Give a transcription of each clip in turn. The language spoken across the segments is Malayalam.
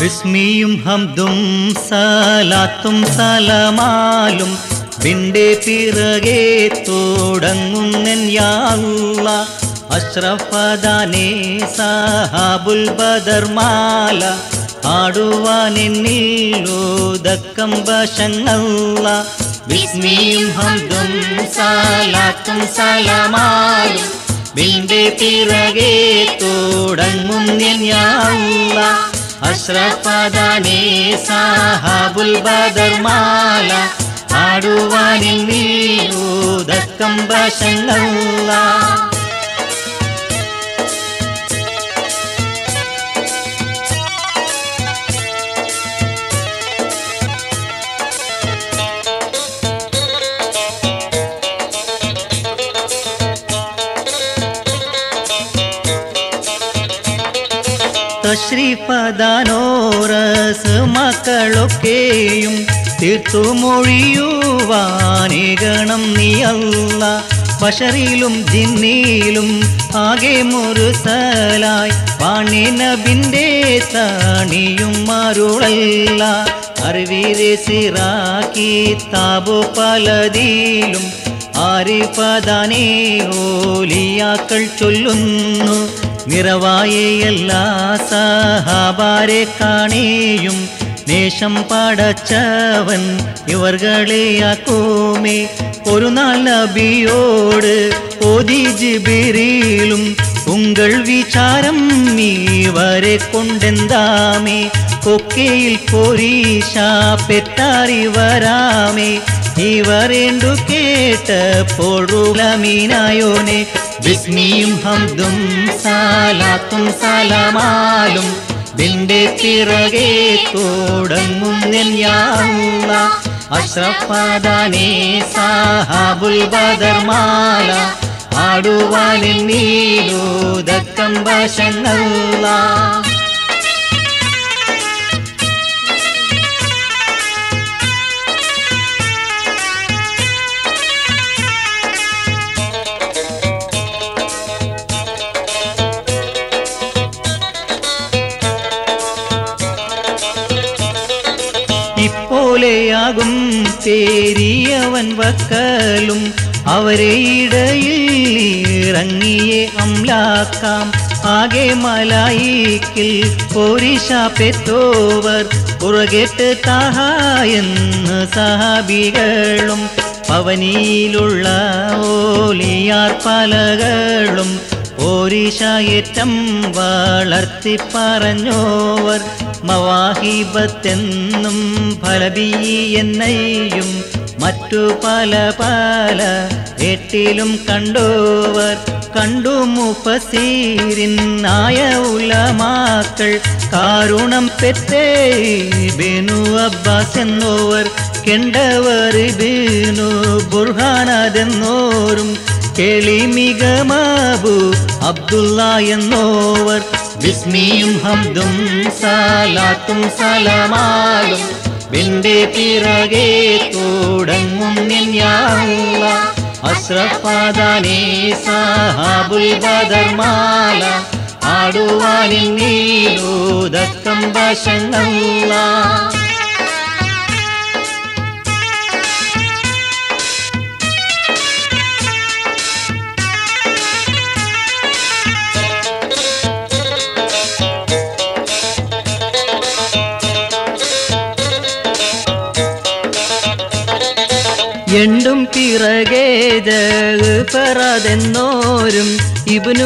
ബിസ്മിയും ഹംദും സലാത്തും സലമാലും വിന്റെ പിറകെ തുടങ്ങുന്നൻ യാള്ള അഷ്റഫദാനേ സഹാബുൽ ബദർമാല ആടുവാനെന്നിൽ ഓതക്കം വശങ്ങള്ള ബിസ്മിയും ഹംദും സലാത്തും സലമാലും വിന്റെ പിറകെ തുടങ്ങുന്നൻ യാള്ള അഷ്റഫദാനേ സാഹാബുൽ ബദർമാല ആടുവാനിൽ നീയൂതക്കം വശങ്ങള തശ്രീപദാനോറസ് മക്കളൊക്കെയും തീർത്തുമൊഴിയുവാനേകണം നീയല്ല പശറിയിലും ജിന്നിയിലും ആകെ മുറുസലായി പാണിനബിൻ്റെ താണിയും മരുളല്ല അറിവിരെ സിറാക്കി താബു പലതിലും ആരിഫദാനേ ഓലിയാക്കൾ ചൊല്ലുന്നു നിറവായ എല്ലാ സഹാബാരെ കാണേയും നേശം പടച്ചവൻ ഇവർകളെയാക്കോമേ ഒരു നാൾ നബിയോട് ഓതി ജിബിരിയിലും ഉങ്കൾ വിചാരം ഇവരെ കൊണ്ടെന്താമേ കൊക്കയിൽ പോരീശ പെറ്റാറി വരാമേ ഇവരേണ്ടു കേട്ടപ്പോഴുളമീനായോനെ ബിസ്മിയും ഹംദും സാലാത്തും സലമാലും നിന്റെ പിറകെ തുടങ്ങുന്നൻ യാള്ള അഷ്റഫാദാനേ സാഹാബുൽ ബദർമാല ആടുവാനിൽ നീലൂതക്കം വശങ്ങള ഇപ്പോലെയാകും പേരിയവൻ വക്കലും അവരെ ഇടയിൽ ഇറങ്ങിയെ അംലാക്കാം ആകെ മലായിക്കിൽ പോരിശ പെത്തോവർ പുറകെട്ട് താഹായെന്ന് സഹാബികളും പവനിയിലുള്ള ഓലിയാർ പലകളും ഓരിശായേറ്റം വളർത്തി പറഞ്ഞോവർ മവാഹിബത്തെന്നും ഫലബി എന്നയും മറ്റു പല പല എട്ടിലും കണ്ടോവർ കണ്ടു മുഫസീരിൻ ആയ ഉലമാക്കൾ കാരുണം പെറ്റേ ബിനു അബ്ബാസ് എന്നോവർ കെണ്ടവർ ബിനു ബുർഹാനതെന്നോരും കെളിമികമാബു അബ്ദുള്ള എന്നോവർ ബിസ്മിയും ഹംദും സാലാത്തും സലമാലും വിന്റെ പിറകെ തുടങ്ങും ഞാള്ള അസ്രഫാദാനേ സാഹാബുൽ ബദർമാല ആടുവാനിൽ നീലൂതക്കം വശങ്ങള എണ്ടും പിറകെ പറതെന്നോരും ഇബിനു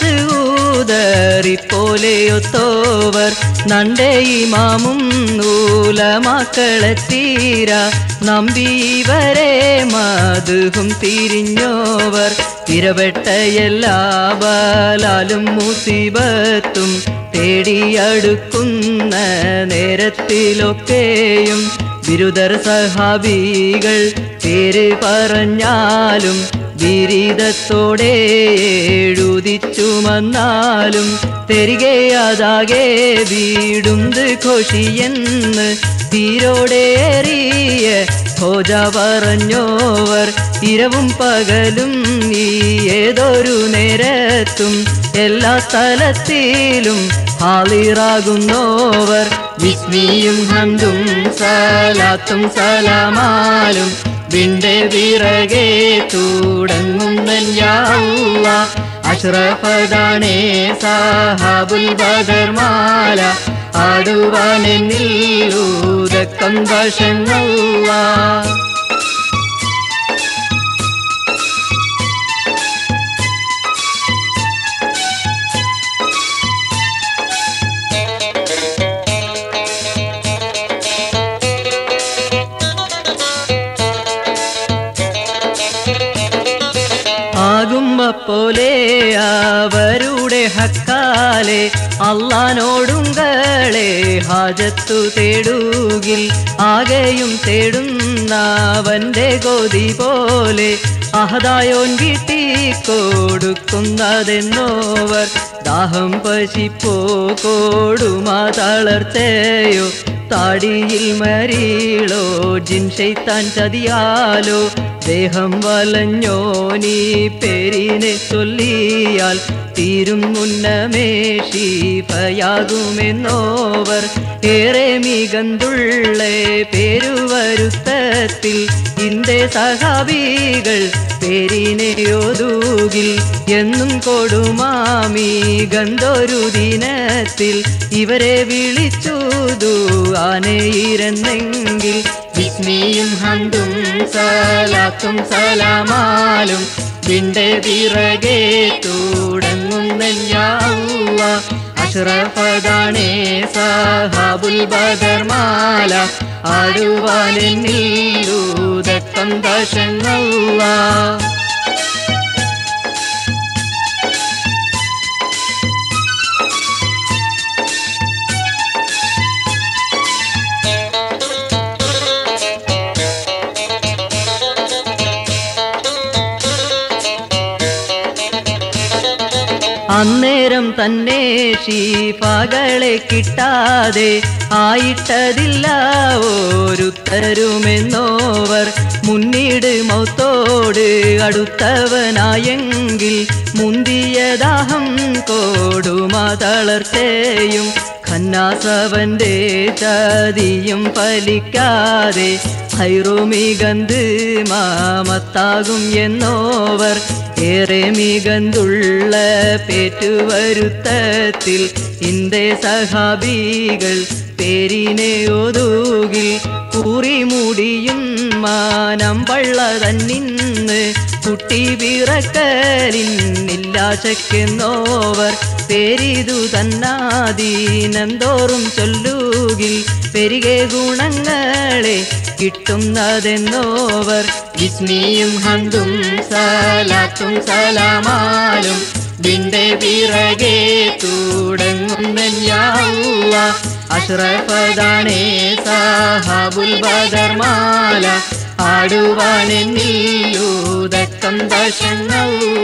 മസൂദറിപ്പോലെയൊത്തോവർ നണ്ടേ ഇമാമും നൂലമക്കളെ തീര നമ്പി ഇവരെ മധുഹും തിരിഞ്ഞോവർ തിരവെട്ട എല്ലാ ബാലാലും മുസീബത്തും തേടിയടുക്കുന്ന നേരത്തിലൊക്കെയും ബിരുദർ സഹാബികൾ പേര് പറഞ്ഞാലും ബിരിതത്തോടെ എഴുതിച്ചുമന്നാലും തെരികെയാതാകെ വീടുന്ത് ഘോഷിയെന്ന് തീരോടേറിയ ഹോജ പറഞ്ഞോവർ ഇരവും പകലും ഈ ഏതൊരു നേരത്തും എല്ലാ സ്ഥലത്തിലും ഹാളിറാകുന്നോവർ വിസ്മിയും ഹന്തും സലാത്തും സലാമാലും വിണ്ട് വിറകെ തുടങ്ങുന്നൻ യാവുക അഷ്റഫദാണേ സാഹാബുൽ ബദർമാല ആടുവാനെന്നിൽ ഊതക്കം വശങ്ങ ആകുമ്പ പോലെ അവരുടെ ഹക്കാലെ അള്ളാനോടുങ്കളെ ഹാജത്തു തേടുകിൽ ആകെയും തേടുന്നവന്റെ ഗോതി പോലെ അഹദായോൻ കിട്ടി കൊടുക്കുന്നതെന്നോവർ ദാഹം പശിപ്പോ കോടുമാ തളർത്തയോ താടിയിൽ മരീളോ ജിൻ ശൈത്താൻ ചതിയാലോ ദേഹം വലഞ്ഞോ നീ പേരിനെ ചൊല്ലിയാൽ തീരും മുന്നമേ ഷീഫയാകുമെന്നോവർ ഏറെ മികന്തുള്ള പേരുവരുത്തത്തിൽ ഇന്ത്യ സഹാബികൾ പേരിനെ ഒതുകിൽ എന്നും കൊടുമാമി ഗന്ധൊരു ദിനത്തിൽ ഇവരെ വിളിച്ചുതു ആനയിരുന്നെങ്കിൽ വിസ്മിയും ഹന്തും സലാത്തും സലാമാലും വിണ്ട് വിറകെ തുടങ്ങുന്നയ്യാവുക അഷ്റഫദാണേ സഹാബുൽ ബദർമാല ആടുവാനെന്നില്ലൂതക്കം ദശങ്ങ അന്നേരം തന്നെ ഷീഫകളെ കിട്ടാതെ ആയിട്ടതില്ല ഓരുത്തരുമെന്നോവർ മുന്നിട് മൗത്തോട് അടുത്തവനായെങ്കിൽ മുന്തിയ ദാഹം കോടുമാ തളർത്തേയും ഖന്നാസവന്റെ ചതിയും ഫലിക്കാതെ ഹൈറുമികന്ത് മാമത്താകും എന്നോവർ ഏറെ മികന്തുള്ള പേറ്റുവരുത്തത്തിൽ ഇന്ത്യ സഹാബികൾ പേരിനെ ഒതുകിൽ കൂറിമുടിയും മാനം പള്ള തന്നിന്ന് കുട്ടി പിറക്കലിന്നില്ലാശക്കെന്നോവർ പേരിതു തന്നാദീനന്തോറും ചൊല്ലുകിൽ പെരികെ ഗുണങ്ങളെ കിട്ടുന്നതെന്നോവർ വിസ്മിയും ഹന്തും സലാത്തും സലാമാലും വിന്റെ പിറകെ തുടങ്ങുന്നയ്യാവുക അഷ്റഫദാണേ സാഹാബുൽ ബദർമാല ആടുവാനെന്നില്ലൂതക്കം ദശങ്ങ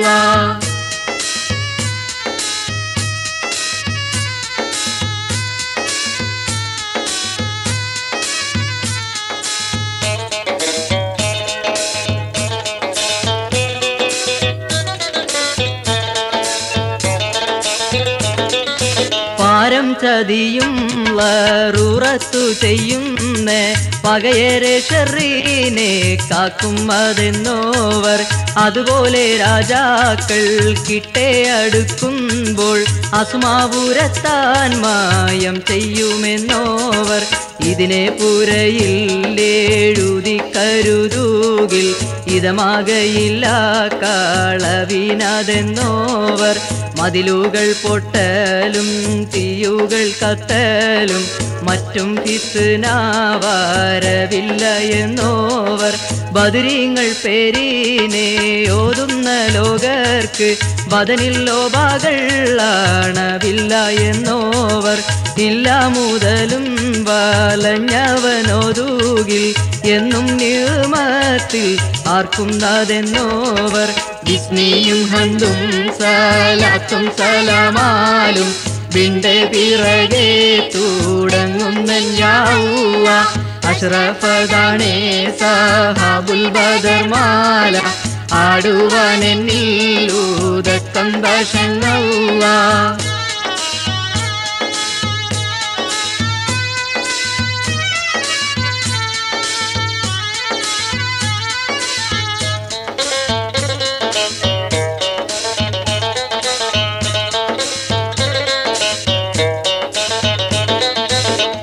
പാരം ചതിയും ലറുറത്തു ചെയ്യുന്ന പകയരെ ഷെറീനെ കാക്കും അതെന്നോവർ അതുപോലെ രാജാക്കൾ കിട്ടേ അടുക്കുമ്പോൾ അസുമാപുരത്താൻ മായം ചെയ്യുമെന്നോവർ ഇതിനെ പുരയിൽ എഴുതി കരുതൂകിൽ ഇതമാകയില്ല കളവിനതെന്നോവർ മതിലുകൾ പൊട്ടലും തീയുകൾ കത്തലും മറ്റും ഫിസ്നാവാരവില്ല എന്നോവർ ബദരീങ്ങൾ പേരിനെ ഓതുന്ന ലോകർക്ക് ബദനിൽ ലോപാകളാണവില്ല എന്നോവർ ഇല്ല മുതലും വലഞ്ഞവനോതൂകിൽ എന്നും നിയമത്തിൽ ആർക്കും നാതെന്നോവർ വിസ്മിയും ഹന്തും സലാത്തും സലാമാലും വിണ്ട് പിറകെ തുടങ്ങുന്നയ്യാവുക അഷ്റഫദാണേ സഹാബുൽ ബദർമാല ആടുവാനെന്നില്ലൂതക്കം വശങ്ങ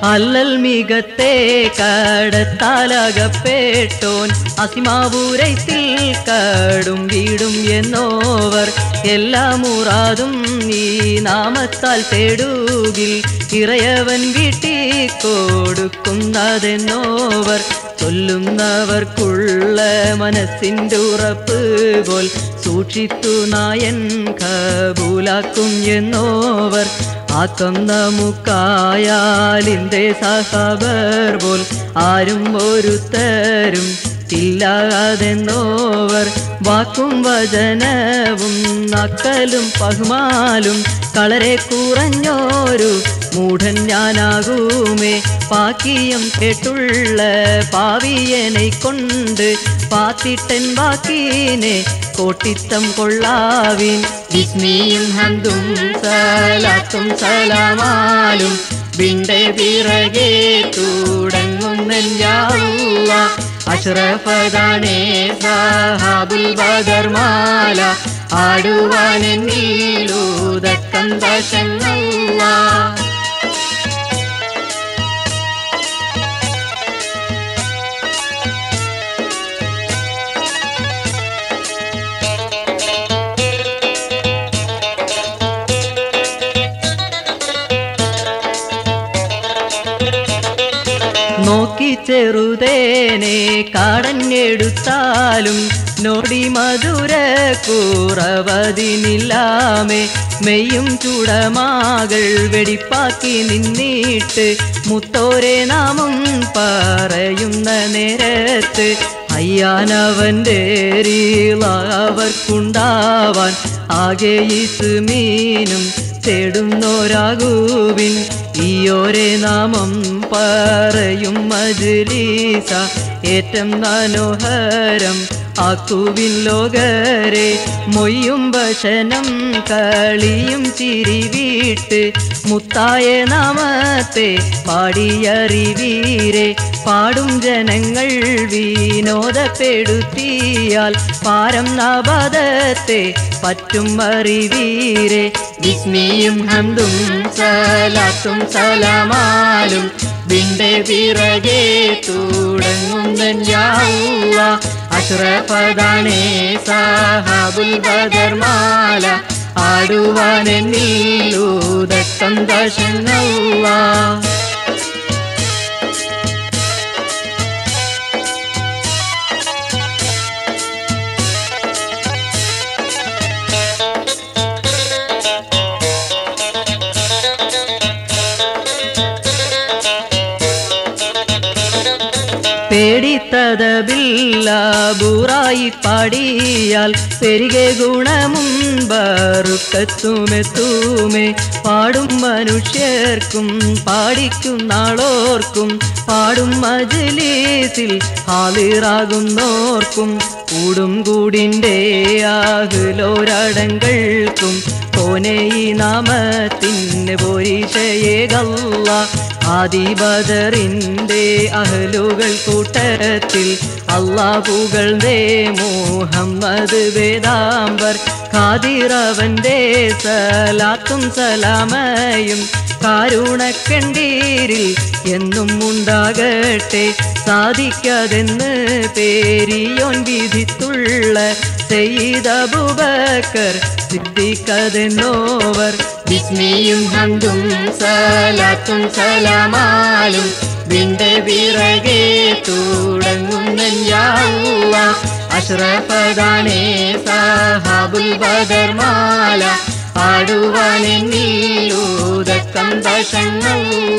അല്ലൽ മികത്തെ കടത്താലകപ്പെട്ടോൻ അസിമാവൂരൈത്തിൽ കടും വീടും എന്നോവർ എല്ലാ മുറാതും ഈ നാമത്താൽ തേടുകിൽ ഇറയവൻ വീട്ടി കൊടുക്കുന്നതെന്നോവർ ചൊല്ലുന്നവർക്കുള്ള മനസ്സിൻ്റെ ഉറപ്പ് പോൽ സൂക്ഷിത്തു നായൻ കബൂലാക്കും എന്നോവർ ആക്കം നമുക്കായാലിൻ്റെ സഹബർ പോൽ ആരും ഒരുത്തരും ഇല്ലാതെന്നോവർ വാക്കും വചനവും നക്കലും പഹ്മാലും കളരെ കുറഞ്ഞോരു മൂഢൻ ഞാനാകുമേ പാക്കിയം കേട്ടുള്ള പാവിയനെ കൊണ്ട് പാത്തിട്ടൻ വാക്കീനെ കോട്ടിത്തം കൊള്ളാവിൻ വിസ്മിയും ഹന്തും സലാത്തും സലാമാലും വിണ്ടെ പിറകെ തുടങ്ങുന്ന അഷ്റഫതാണേ സഹാബുൽ ബദർമാല ആടുവാനെന്നീലൂതക്കം ദശങ്ങ നോക്കി ചെറുതേനെ കാടഞ്ഞെടുത്താലും നോടി മധുര കുറവതിനില്ലാമേ മെയ്യും ചുടമാകൾ വെടിപ്പാക്കി നിന്നിട്ട് മുത്തോരെ നാമം പറയുന്ന നേരത്ത് അയ്യാനവൻ്റെ അവർക്കുണ്ടാവാൻ ആകെ ഇസ്മീനും തേടുന്നോരാകുവിൻ ഈയോരെ നാമം പറയും മജ്ലീസ ഏറ്റം മനോഹരം ആക്കുവിൻ ലോകരെ മൊയ്യും ഭക്ഷണം കളിയും ചിരി വീട്ട് മുത്തായ നാമത്തെ പാടിയറിവീരെ പാടും ജനങ്ങൾ വിനോദപ്പെടുത്തിയാൽ പാരം നബദത്തെ പറ്റും അറിവീരെ വിസ്മിയും ഹന്തും സലാത്തും സലാമാലും വിണ്ടെ പിറകെ തുടങ്ങുന്ന അഷ്റഫദാണേ സാഹാബുൽ ബദർമാല ആടുവാനെന്നീലൂതക്കം ദശങ്ങ പേടിത്തതബില്ല ബൂറായി പാടിയാൽ പെരികെ ഗുണമും ബറുക്കത്തുമെത്തൂമേ പാടും മനുഷ്യർക്കും പാടിക്കും നാളോർക്കും പാടും മജലീസിൽ ഹാളിറാകുന്നോർക്കും കൂടും കൂടിൻ്റെ ആഹുലോരടങ്ങൾക്കും ഓനെ ഈ നാമത്തിന് പോരീശയേകല്ല ആദിബദറിൻ്റെ അഹലുകൾ കൂട്ടത്തിൽ അള്ളാഹുകളുടെ മുഹമ്മദ് വേദാംബർ ഖാദിറവൻ്റെ സലാത്തും സലാമയും കാരുണക്കണ്ടീരിൽ എന്നും ഉണ്ടാകട്ടെ സാധിക്കാതെന്ന് പേരിയോൻ വിധിത്തുള്ള സെയ്തബുബക്കർ സിദ്ധിക്കതെന്നോവർ വിസ്മിയും ഹന്തും സലാത്തും സലാമാലും വിണ്ടെ പിറകെ തുടങ്ങുന്ന അഷ്റഫദാണേ സാഹാബുൽ ബദർമാല പാടുവാനെന്നീലൂതക്കം ദശങ്ങ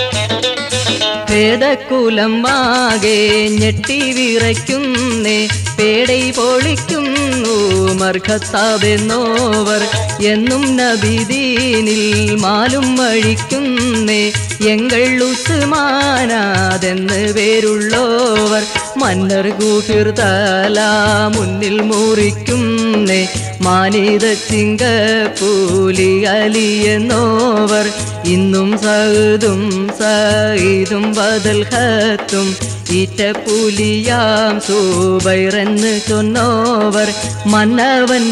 ഭേദക്കുലം ആകെ ഞെട്ടി വിറയ്ക്കുന്നേ പേടൈ പൊളിക്കുന്നു മർഖത്താബെന്നോവർ എന്നും നബിദീനിൽ മാലും വഴിക്കുന്നേ എങ്ങൾ ഉസ്മാനാതെന്ന് പേരുള്ളോവർ മന്നർ ഗൂഫിർ തല മുന്നിൽ മുറിക്കുന്നേ മാനിത ചിങ്കപ്പൂലി അലി എന്നോവർ ഇന്നും സഹദും സൈദും ബദൽ ഹത്തും ഈറ്റപ്പൂലിയാം സൂബൈറെന്ന് ചൊന്നോവർ മന്നവൻ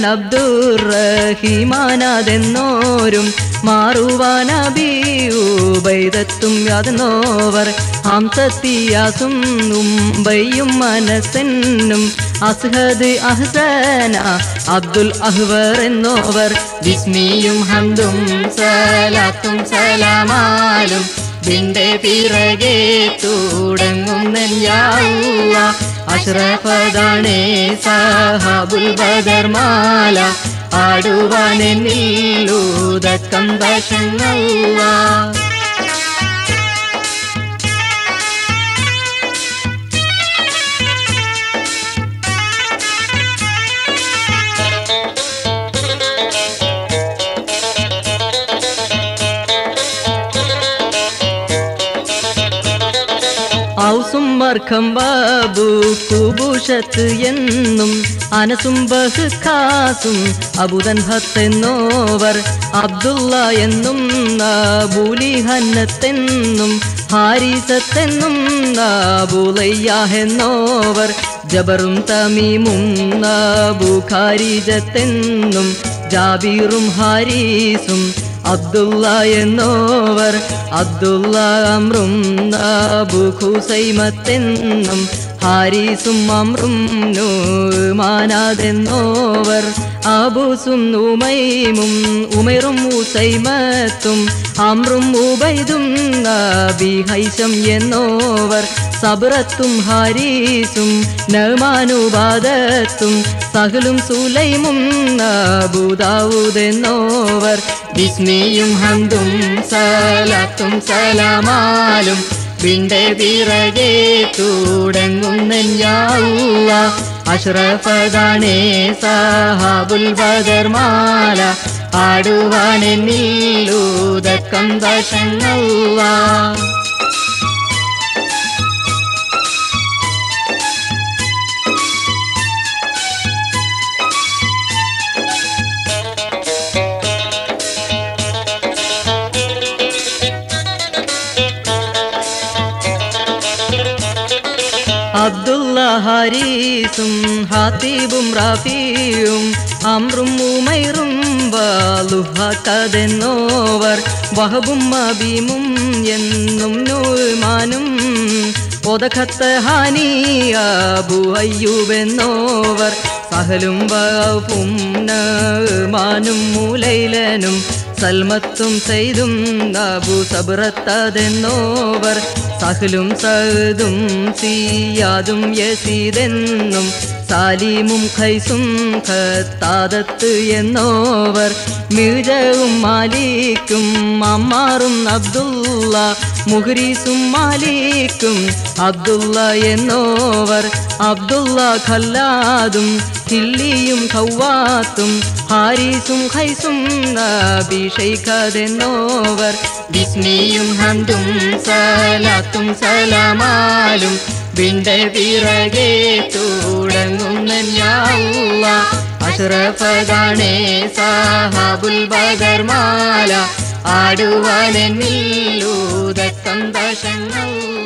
അബ്ദുറഹിമാനാതെന്നോരും മാറുവാനബിയൂബൈദത്തും യാതനോവർ ഹംസത്തിയാസും ഉംബയും മനസ്സെന്നും അസ്ഹദ് അഹ്സന അബ്ദുൽ അഹ്വർ എന്നോവർ ബിസ്മിയും ഹന്തും സലാത്തും സലാമാലും നിന്റെ പിറകെ തുടങ്ങുന്നല്ല അഷ്റഫദാണേ സഹാബുൽ ബദർമാല ആടുവാനെന്നില്ലൂതക്കം വശങ്ങള ഔസും മർഖം ബാബു കുബുഷത്ത് എന്നും അനസും ബഹ് ഖാസും അബുദൻ ഹത്തെന്നോവർ അബ്ദുള്ള എന്നും നാബൂലി ഹന്നത്തെന്നും ഹാരിസത്തെന്നും നാബുലയ്യാഹെന്നോവർ ജബറും തമീമും നാബുഖാരിജത്തെന്നും ജാബീറും ഹാരീസും അബ്ദുള്ള എന്നോവർ അബ്ദുള്ള അമ്രും അബു ഖുസൈമത്തെന്നും ഹാരിസും അമ്രും നൂമാനാതെന്നോവർ അബൂസും ഉമൈമും ഉമൈറും ഉസൈമത്തും അമ്രും ഉബൈദും നബി ഹൈഷം എന്നോവർ സബ്രത്തും ഹാരീസും നമാനുബാദത്തും സഹലും സുലൈമും അബൂദാവൂദെന്നോവർ ബിസ്മിയും ഹന്തും സലാത്തും സലാമാലും നിന്റെ പിറകെ തുടങ്ങുന്നല്ല അഷ്റഫദാണേ സഹാബുൽ ബദർമാല ആടുവാനെന്നില്ലൂതക്കം വശങ്ങള അബ്ദുള്ള ഹാരീസും ഹാത്തീബും റാഫിയും അമ്രും ഉമൈറും വാലുഹതെന്നോവർ വഹബും അബീമും എന്നും നൂമാനും ഒതഖത്ത് ഹാനിയാബു അയ്യൂബെന്നോവർ സഹലും വഹും മാനും മൂലൈലനും സൽമത്തും സെയ്തും അബു സബ്രത്തതെന്നോവർ സഹലും സഹദും സിയാദും യസീദെന്നും സാലിമും ഖൈസും ഖത്താദത്ത് എന്നോവർ മിർജവും മാലിക്കും അമ്മാറും അബ്ദുള്ള മുഹരീസും മാലിക്കും അബ്ദുള്ള എന്നോവർ അബ്ദുള്ള ഖല്ലാദും ഹില്ലിയും ഖവാത്തും ഹാരിസും ഖൈസും നബിഷൈഖതെന്നോവർ ബിസ്മിയും ഹന്തും സലാത്തും സലാമാലും നിന്റെ പിറകെ തുടങ്ങുന്നല്ല അഷ്റഫദാണേ സഹാബുൽ ബദർമാല ആടുവാനെന്നില്ലൂതക്കം വശങ്ങള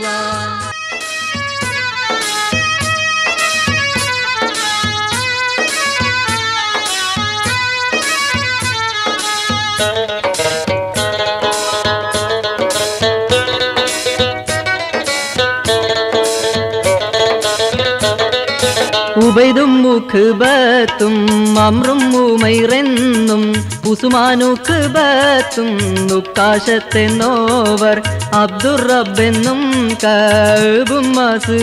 ഉബൈദും മുഖബത്തും അമ്രും ഉമൈറെന്നും ഉസുമാനുഖബത്തും നുക്കാശത്തെന്നോവർ അബ്ദുറബെന്നും കബും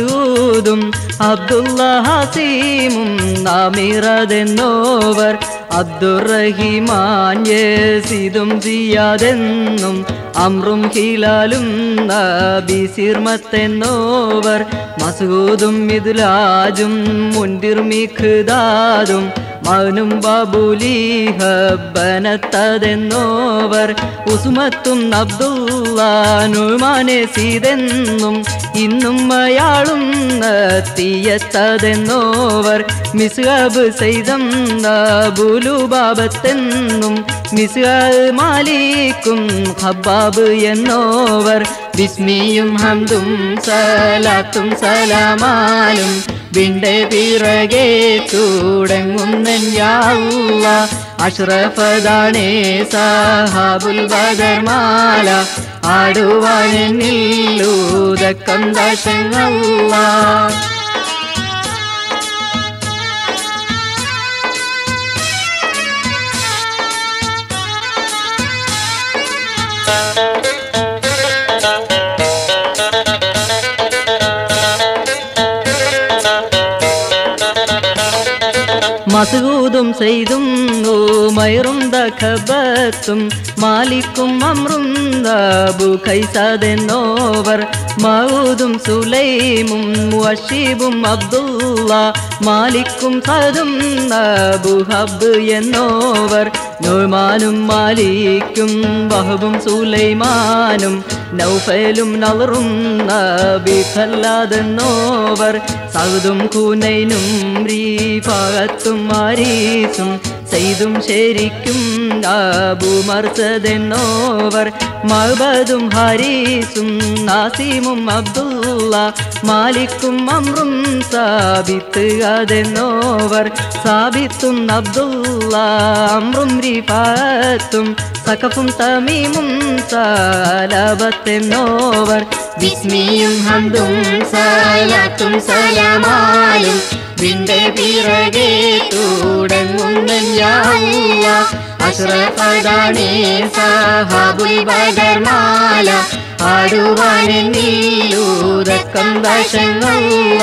മസൂദും അബ്ദുള്ള ഹസീമും നാമിറതെന്നോവർ അബ്ദുറഹിമാൻ യേസിദും സിയാദെന്നും അമ്രും ഹിലാലും നബിസിർമത്തെന്നോവർ മസൂദും മിഥുലാജും മുൻതിർ മിഖ്ദാദും മൗനും ബാബുലിഹബനത്തതെന്നോവർ ഉസുമത്തും അബ്ദുല്ലാനുമാനെ സീതെന്നും ഇന്നും അയാളും തീയത്തതെന്നോവർ മിസ്ഹബ് സെയ്തം ബുലുബാബത്തെന്നും മിസ്ഹബ് മാലിക്കും ഹബ്ബാബ് എന്നോവർ ബിസ്മിയും ഹംദും സലാത്തും സലാമാലും വിണ്ടെ പിറകെ തുടങ്ങുന്നല്ല അഷ്റഫദാണേ സാഹാബുൽ ബദർമാല ആടുവാനെന്നില്ലൂതക്കം ദശങ്ങള മസൂദും സെയ്തും മയറും ദഖബത്തും മാലിക്കും അമ്രും ദാബു ഖൈസതെന്നോവർ മൗദും സുലൈമും വഷീബും അബ്ദുള്ള മാലിക്കും സദും അബു ഹബ് എന്നോവർ നൊമാനും മാലിക്കും വഹബും സുലൈമാനും നൗഫലും നവറും നബി ഖല്ലാതെന്നോവർ സൗദും കൂനൈനും റീഫാത്തും മാരീസും സെയ്തും ശരിക്കും ആബു മർസതെന്നോവർ മഹബദും ഹരീസും നാസിമും അബ്ദുള്ള മാലിക്കും അമ്രും സാബിത്ത് അതെന്നോവർ സാബിത്തും അബ്ദുള്ള അമ്രും റിഫാത്തും സഖഫും തമീമും സാലബത്തെന്നോവർ ബിസ്മിയും ഹംദും സലാത്തും സലാമാലും വിണ്ടെ പിറകെ തുടങ്ങുന്നല്ല അഷ്റഫദാണേ സാഹാബുൽ ബദർമാല ആടുവാനെന്നില്ലൂതക്കം വശങ്ങള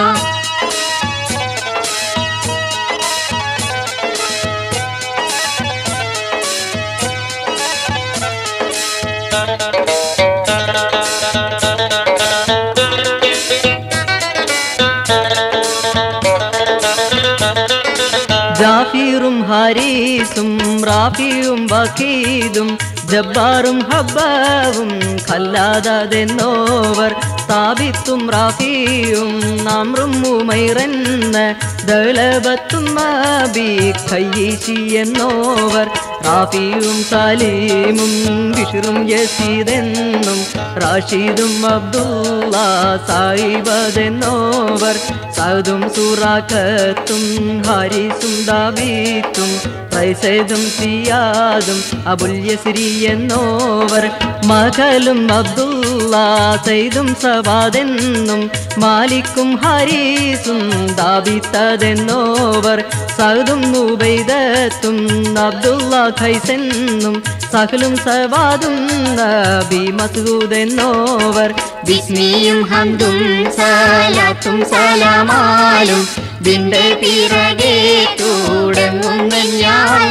ജാഫീറും ഹാരീസും റാഫിയും വക്കീദും ജബ്ബാറും ഹബ്ബാവും ഖല്ലാതെന്നോവർ സാബിത്തും റാഫിയും നാമ്രും ഉമൈറന്ന് ദളബത്തും നബി ഖയ്യീശി എന്നോവർ റാഫിയും സലീമും ബിഷറും യസീദെന്നും റാഷിദും അബ്ദുള്ള സായിബതെന്നോവർ സൗദും സൂറാക്കത്തും ഹാരിസും ദാബീത്തും റൈസൈദും സിയാദും അബുൽ യസ്രി എന്നോവർ മകലും അബ്ദുള്ള സൈദും സവാദെന്നും മാലിക്കും ഹരീസും ദാബിത്തതെന്നോവർ സൗദും നുബൈദത്തും അബ്ദുള്ള ഖൈസെന്നും സഹലും സവാദും നബി മസൂദെന്നോവർ ബിസ്മിയും ഹംദും സലാത്തും സലാമാലും വിണ്ടെ പിറകെ തുടങ്ങുന്നല്ല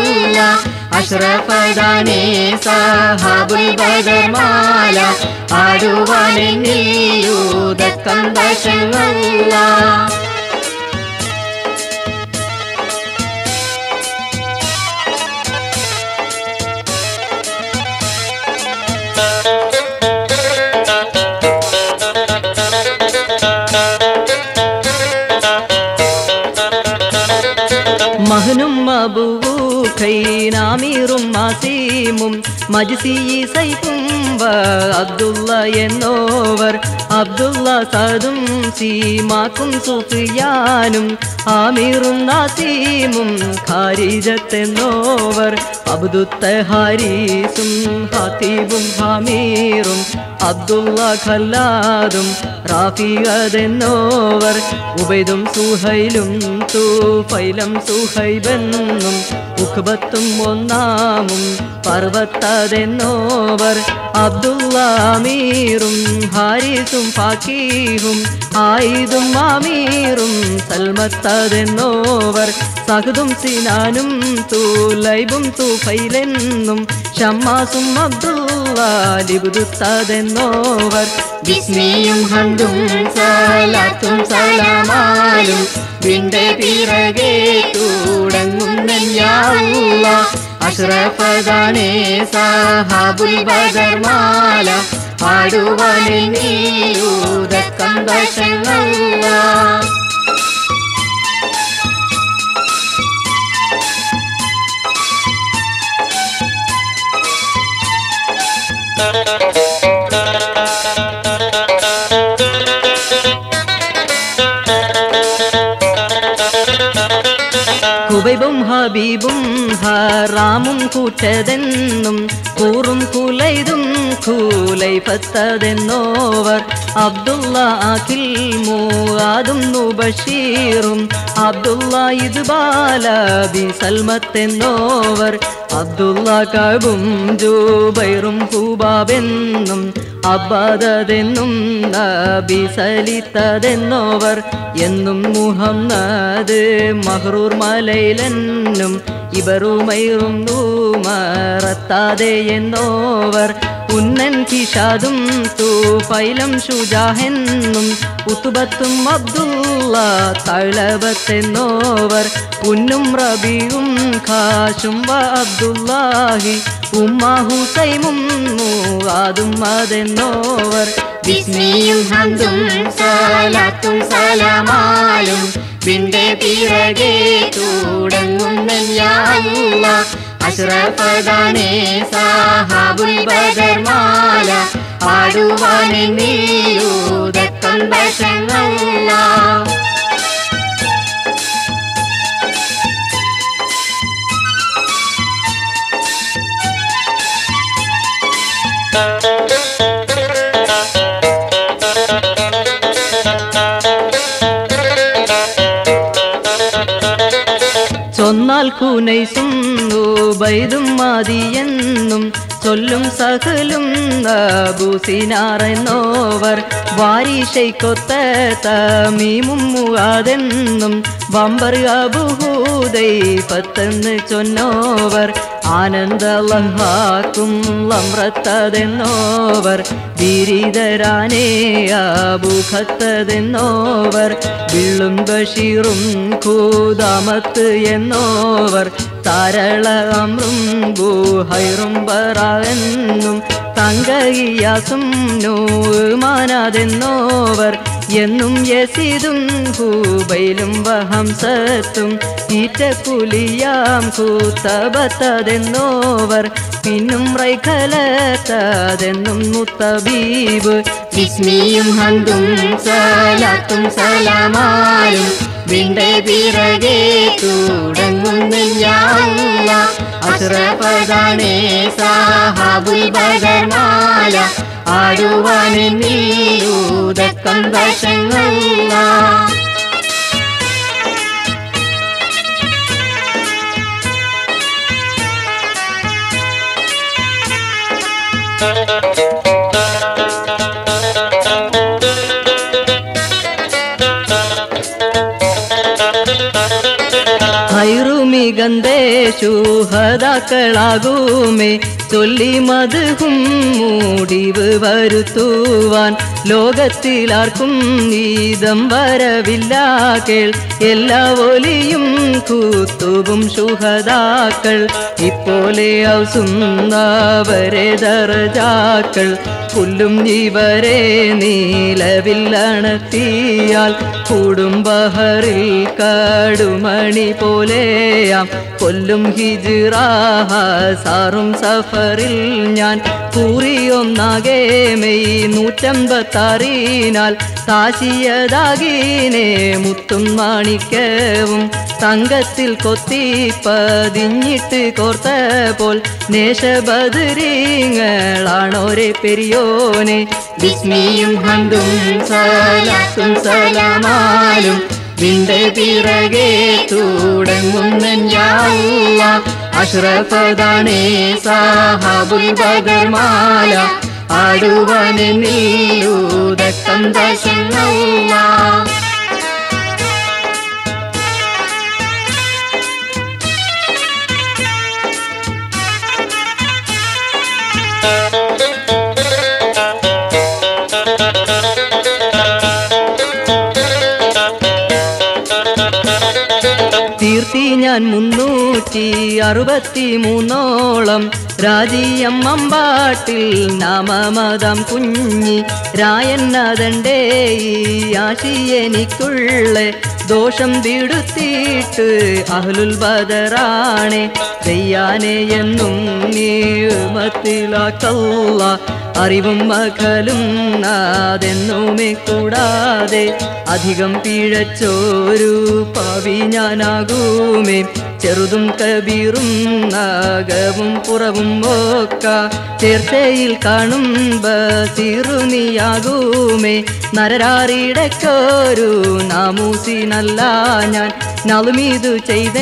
അഷ്റഫദാനേ സാഹാബുൽ ബദർമാല ആടുവാനെന്നില്ലൂതക്കം വശങ്ങള മഹനും അബൂഖൈനാമീറും മാസീമും മജ്സി സൈഫും വ അബ്ദുള്ള എന്നോവർ അബ്ദുള്ള സദും സീമാക്കും സുഫിയാനും ആമീറും നാസീമും ഖാരിജത്തെന്നോവർ അബ്ദുത്ത ഹാരീസും ഹാത്തീബും ഹാമീറും അബ്ദുള്ള ഖല്ലാദും റാഫിയതെന്നോവർ ഉബൈദും സുഹൈലും തൂഫൈലം സുഹൈബെന്നും ഉഖ്ബത്തും ഒന്നാമും പർവത്തതെന്നോവർ അബ്ദുള്ള അമീറും ഹാരിസും ഫാക്കീഹും ആയിദും അമീറും സൽമത്തതെന്നോവർ സഹദും സിനാനും തൂലൈബും തൂഫൈലെന്നും ഷമ്മാസും അബ്ദുള്ള ലിബുദുത്തതെന്നോവർ വിസ്മയും ഹന്തും സലാത്തും സലാമാലും വിന്റെ പിറകെ തുടങ്ങുന്നയ്യാവുള്ള അഷ്റഫദാനേ സാഹാബുൽ ബദർമാല പാടുവാനെ നീയൂതക്കം ദശങ്ങള കുബൈബും ഹബീബും ഹറാമും കൂട്ടതെന്നും കൂറും കുലൈതും കൂലൈ പത്തതെന്നോവർ അബ്ദുള്ള അഖിൽ മൂവാദും നുബഷീറും അബ്ദുള്ള ഇത് ബാലബി സൽമത്തെന്നോവർ അബ്ദുള്ള കബും ജൂബൈറും ഹൂബാബെന്നും അബ്ബാദതെന്നും നബി സലിത്തതെന്നോവർ എന്നും മുഹമ്മദ് മഹ്റൂർ മലയിലെന്നും ഇവറുമൈറും നൂമറത്താതെ എന്നോവർ ഉന്നൻ കിഷാദും തൂഫൈലം ഷുജാഹെന്നും ഉത്തുബത്തും അബ്ദുള്ള തഴബത്തെന്നോവർ ഉന്നും റബിയും ഖാഷും വ അബ്ദുല്ലാഹി ഉമ്മ ഹുസൈമും മൂവാദും അതെന്നോവർ വിസ്മിയും ഹന്തും സലാത്തും സലാമാലും വിന്റെ പിറകെ തുടങ്ങുന്നയ്യാവുള്ള അഷ്റഫദാനേ സാഹാബുൽ ബദർമാല പാടുവാനെ നീയൂതക്കം ദശങ്ങള ചൊന്നാൽ കൂനൈസും ൂബൈതും മതിയെന്നും ചൊല്ലും സകലും അബൂസിനാറെന്നോവർ വാരിഷയ്ക്കൊത്ത തമീമും മുകാതെന്നും ബമ്പർ അബുഹൂദൈ പത്തെന്ന് ചൊന്നോവർ ആനന്ദലഹാക്കും ലമ്രത്തതെന്നോവർ ബിരിതരാനേ ആബുഖത്തതെന്നോവർ വിള്ളും ബഷീറും കൂതാമത്ത് എന്നോവർ താരള അമ്രും ഗുഹൈറും ബറാവെന്നും തങ്കയ്യാസും നൂമാനാതെന്നോവർ എന്നും യസിതും ഹൂബൈലും വഹംസത്തും ഈറ്റപ്പുലിയാം കൂത്തബത്തതെന്നോവർ പിന്നും റൈഖലത്തതെന്നും മുത്തബീബ് വിസ്മിയും ഹന്തും സലാത്തും സലാമാലും വിന്റെ പിറകെ തുടങ്ങുന്നയ്യാവുള്ള അഷ്റഫദാനേ സാഹാബുൽ ബദർമാല ആടുവാനെ നീയൂതക്കം ദശങ്ങള ഹൈറുമികന്തേഷു ഹതാക്കളാകുമേ ചൊല്ലി മതുഹും മൂടിവ് വരുത്തുവാൻ ലോകത്തിലാർക്കും നീതം വരവില്ല കേൾ എല്ലാ ഒലിയും കൂത്തുവും ശുഹതാക്കൾ ഇപ്പോലെ ഔസുന്നവരെ ദർജാക്കൾ പുല്ലും ഇവരെ നീലവില്ലണത്തിയാൽ കൂടും ബഹറിൽ കടുമണി പോലെയാം കൊല്ലും ഹിജിറാഹ സാറും സഫറിൽ ഞാൻ കൂറിയൊന്നാകെ മെയ് നൂറ്റമ്പത്താറിനാൽ താശിയതാകീനെ മുത്തും മാണിക്കവും തങ്കത്തിൽ കൊത്തി പതിഞ്ഞിട്ട് കോർത്ത പോൽ നേശബദരീങ്ങളാണോരെ പെരിയോനെ വിസ്മിയും ഹന്തും സലാത്തും സലാമാലും നിന്റെ പിറകെ തുടങ്ങുന്ന അഷ്റഫദാണേ സാഹാബുൽ ബദർമാല ആടുവാനെന്നില്ലൂതക്കം ദശങ്ങള തീർത്തി ഞാൻ മുന്നൂറ്റി അറുപത്തി മൂന്നോളം രാജീയം അമ്പാട്ടിൽ നാമമതം കുഞ്ഞി രായന്നതൻ്റെ ഈ ആശിയെനിക്കുള്ള ദോഷം വിടുത്തിയിട്ട് അഹ്ലുൽ ബദറാണെ ചെയ്യാനെ എന്നും നീമത്തിലാക്കല്ല അറിവും മകലും നാതെന്നുമേ കൂടാതെ അധികം പിഴച്ചോരു പാവി ഞാനാകൂമേ ചെറുതും കബീറും നാഗവും പുറവും ഓക്ക ചേർച്ചയിൽ കാണും ബീറുനിയാകൂമേ നരരാറിടക്കൊരു നാമൂസിനല്ല ഞാൻ നളുമീതു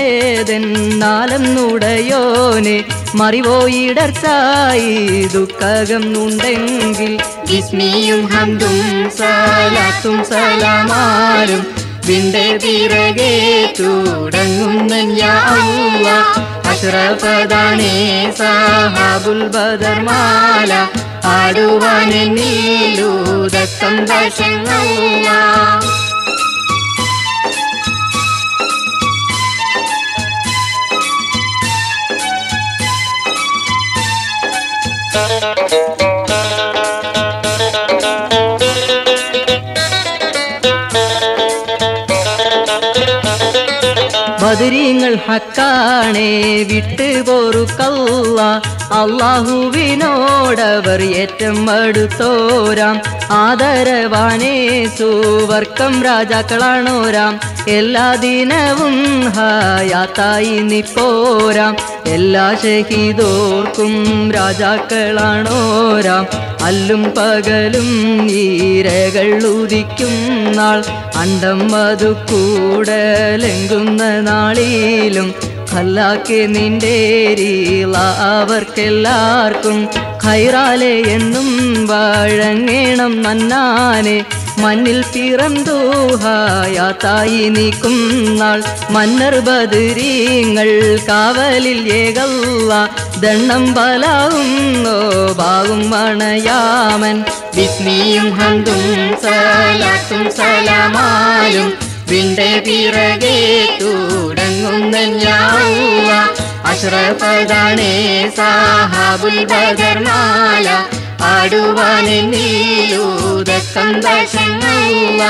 ചെയ്തേതെന്നാലെന്നുടയോനെ മറിവോയിടർച്ചായി ദുഃഖകം ഉണ്ടെങ്കിൽ വിസ്മിയും ഹംദും സലാത്തും സലാമാരും നിന്റെ പിറകെ തുടങ്ങുന്ന അഷ്റഫദാണേ സാഹാബുൽ ബദർമാല ആടുവാനെന്നില്ലൂതക്കം ദശങ്ങള ബദരീങ്ങൾ ഹക്കാണേ വിട്ട് പോറുക്കല്ല അള്ളാഹുവിനോടവർ ഏറ്റം അടുത്തോരാം ആദരവാനേ സുവർക്കം രാജാക്കളാണോരാം എല്ലാ ദിനവും ഹായാത്തായി നിപ്പോരാം എല്ലാ ഷഹീദോർക്കും രാജാക്കളാണോരാം അല്ലും പകലും ഈരകൾ ഉദിക്കും നാൾ അണ്ടം അതു കൂടലെങ്കുന്ന നാളിലും കല്ലാക്കെ നിന്റെ രീള അവർക്കെല്ലാവർക്കും ഖൈറാലെ എന്നും വഴങ്ങേണം നന്നാനെ മണ്ണിൽ പിറന്തൂഹായാത്തായി നീക്കും നാൾ മന്നർ ബദരീങ്ങൾ കാവലിൽ ഏകല്ല ദണ്ണം ബലാവും നോബാവും മണയാമൻ വിസ്മിയും ഹന്തും സലാത്തും സലാമാലും വിന്റെ പിറകെ തുടങ്ങുന്ന അഷ്റഫദാണേ സാഹാബുൽ ബദർമാല ആടുവാനെന്നില്ലൂതക്കം ദശങ്ങള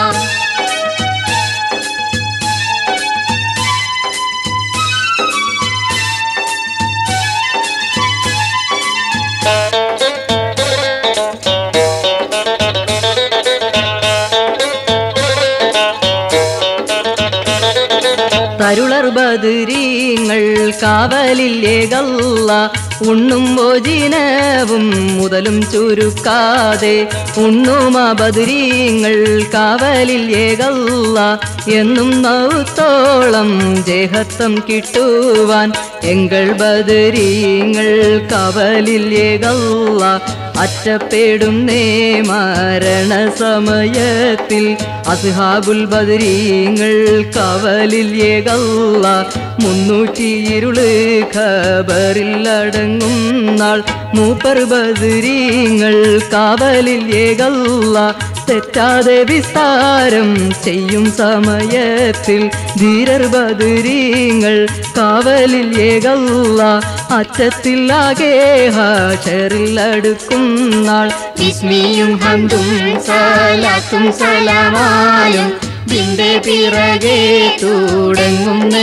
തരുളർ ബദരീങ്ങൾ കാവലിൽ ഏകല്ല ഉണ്ണും ഭോജിനവും മുതലും ചുരുക്കാതെ ഉണ്ണുമ ബദരീങ്ങൾ കാവലിൽ ഏകല്ല എന്നും നൗത്തോളം ജേഹത്വം കിട്ടുവാൻ എങ്കൾ ബദരീങ്ങൾ കാവലിൽ ഏകല്ല അറ്റപ്പെടും നേ മരണ സമയത്തിൽ അസ്ഹാബുൽ ബദരീങ്ങൾ കവലിൽ ഏകല്ല മുന്നൂറ്റി ഇരുള് ഖബറിൽ അടങ്ങും നാൾ മൂപ്പർ ബദരീങ്ങൾ കാവലിൽ ഏകല്ല തെറ്റാതെ വിസ്താരം ചെയ്യും സമയത്തിൽ ധീരർ ബദരീങ്ങൾ കാവലിൽ ഏകല്ല അറ്റത്തിലാകെ ഹാഷറിൽ അടുക്കും നാൾ വിസ്മിയും ഹന്തും സലാത്തും സലാമാലും നിന്റെ പിറകെ തുടങ്ങുന്ന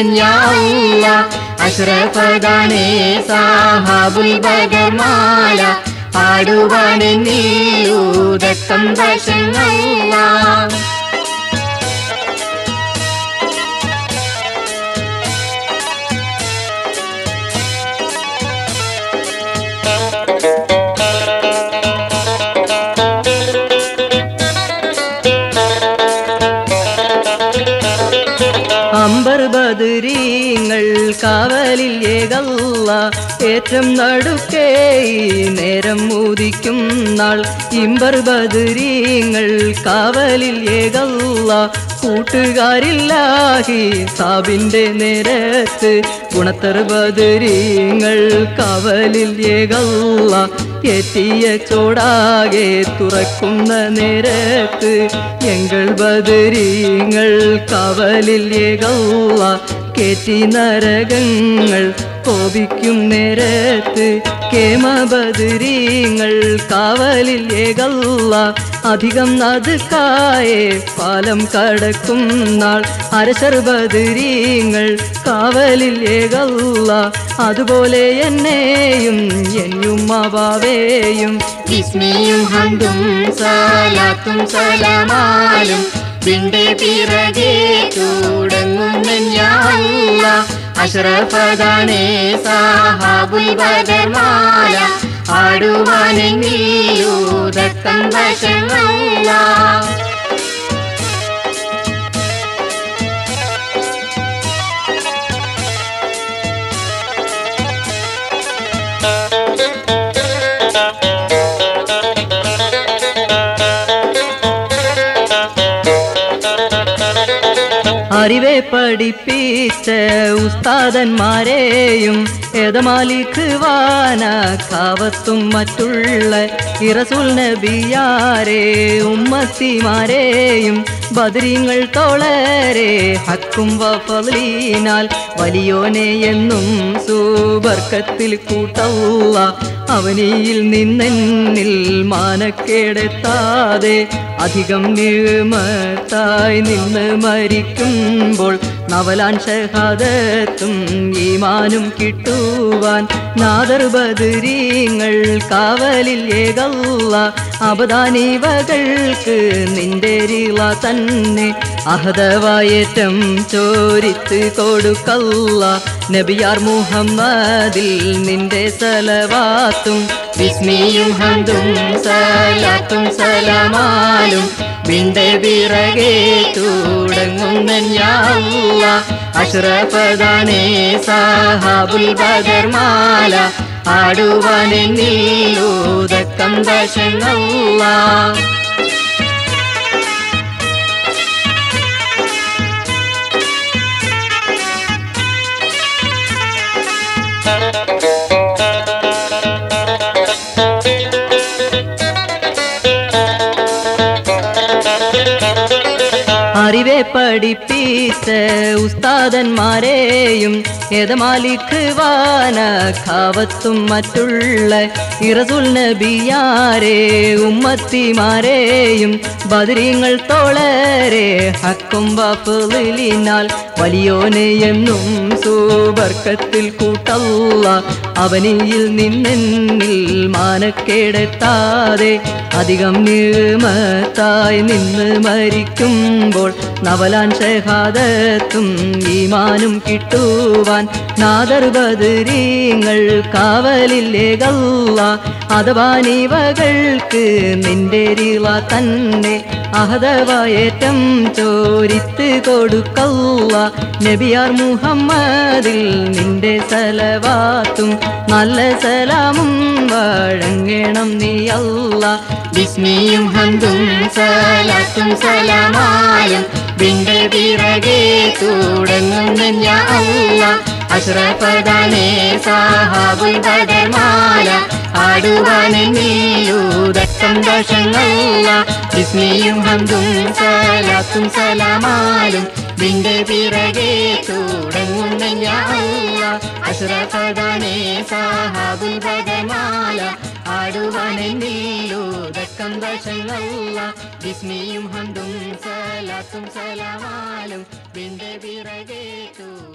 അഷ്റഫദാണേ സാഹാബുൽ ബദർമാല ആടുവാനെന്നില്ലൂതക്കം ദശങ്ങള ബദരീങ്ങൾ കാവലിൽ ഏകല്ല ഏറ്റം നടുക്കേ ഈ നേരം ഉദിക്കും നാൾ ഇമ്പർ ബദരീങ്ങൾ കാവലിൽ ഏകല്ല കൂട്ടുകാരില്ലാഹി സാബിന്റെ നേരത്ത് ഗുണത്തർ ബദരീങ്ങൾ കാവലിൽ ഏകല്ല എത്തിയ ചോടാകെ തുറക്കുന്ന നേരത്ത് എങ്കൾ ബദരീങ്ങൾ കാവലിൽ ഏകല്ല കേറ്റി നരകങ്ങൾ കോപിക്കും നേരത്ത് കേമബദരീങ്ങൾ കാവലിൽ ഏകല്ല അധികം നതുക്കായെ പാലം കടക്കും നാൾ അരശർ ബദരീങ്ങൾ കാവലിൽ ഏകല്ല അതുപോലെ എന്നെയും എന്നുമാവേയും വിസ്മയും ഹന്തും സലാത്തും സലമാലും വിന്റെ പിറകെ തുടങ്ങുന്ന അഷ്റഫദാനേ സാഹാബുൽ ബദർമാല ആടുവാനെങ്കിലൂതക്കം വശങ്ങള അറിവെ പഠിപ്പിച്ച ഉസ്താദന്മാരെയും എതമാലിക്കുവാന കാവത്തും മറ്റുള്ള ഇറസുൽ നബിയാരെ ഉമ്മത്തിമാരെയും ബദരീങ്ങൾ തോളരെ ഹക്കും വഫലീനാൽ വലിയോനെ എന്നും സൂബർക്കത്തിൽ കൂട്ടല്ല അവനിയിൽ നിന്നെന്നിൽ മാനക്കേടെത്താതെ അധികം നീമത്തായി നിന്ന് മരിക്കുമ്പോൾ നവലാൻ ഷഹാദത്തും ഈമാനും കിട്ടുവാൻ നാദർ ബദരീങ്ങൾ കാവലിൽ ഏകല്ല അബദാനീവകൾക്ക് നിന്റെ രീള തന്നെ അഹദവായേറ്റം ചോരിത്ത് കൊടുക്കല്ല നബിയാർ മുഹമ്മദിൽ നിന്റെ സലവാത്തും വിസ്മിയും ഹന്തും സലാത്തും സലമാലും വിന്റെ പിറകെ തുടങ്ങുന്ന ഞാല്ല അഷ്റഫദാനേ സാഹാബുൽ ബദർമാല ആടുവാനെന്നിലൂതക്കം ദശങ്ങള അറിവെ പഠിപ്പിച്ച ഉസ്താദന്മാരെയും എതമാലിക്കുവാന ഖാവത്തും മറ്റുള്ള ഇറസുൽ നബിയാരെ ഉമ്മത്തിമാരെയും ബദരീങ്ങൾ തോളരെ ഹക്കും വഫലിനാൽ വലിയോനെ എന്നും സൂബർക്കത്തിൽ കൂട്ടല്ല അവനിയിൽ നിന്നെന്നിൽ മാനക്കേടെത്താതെ അധികം നീമത്തായി നിന്ന് മരിക്കുമ്പോൾ നവലാൻ ഷഹാദത്തും ഈമാനും കിട്ടുവാൻ നാദർ ബദരീങ്ങൾ കാവലില്ലേകല്ല അഥവാ നീവകൾക്ക് നിന്റെ രീള തന്നെ അഹദവായേറ്റം ചോരിത്ത് കൊടുക്കല്ല നബിയാർ മുഹമ്മദിൽ നിന്റെ സലവാത്തും നല്ല സലാമും വഴങ്ങണം നീ അല്ല വിസ്മിയും ഹന്തും സലാത്തും സലമാലും വിന്റെ പിറകെ തുടങ്ങുന്ന ഞാല്ല അഷ്റഫദാനേ സാഹാബുൽ ബദർമാല ആടുവാനെന്നിലൂതക്കം ദശങ്ങള വിസ്മിയും ഹന്തും സലാത്തും സലമാലും വിന്റെ പിറകെ തുടങ്ങുന്ന ഞാല്ല അഷ്റഫദാനേ സാഹാബുൽ ബദർമാല ആടുവാനെന്നിലൂതക്കം ദശങ്ങള വിസ്മിയും ഹന്തും സലാത്തും സലമാലും വിന്റെ പിറകെ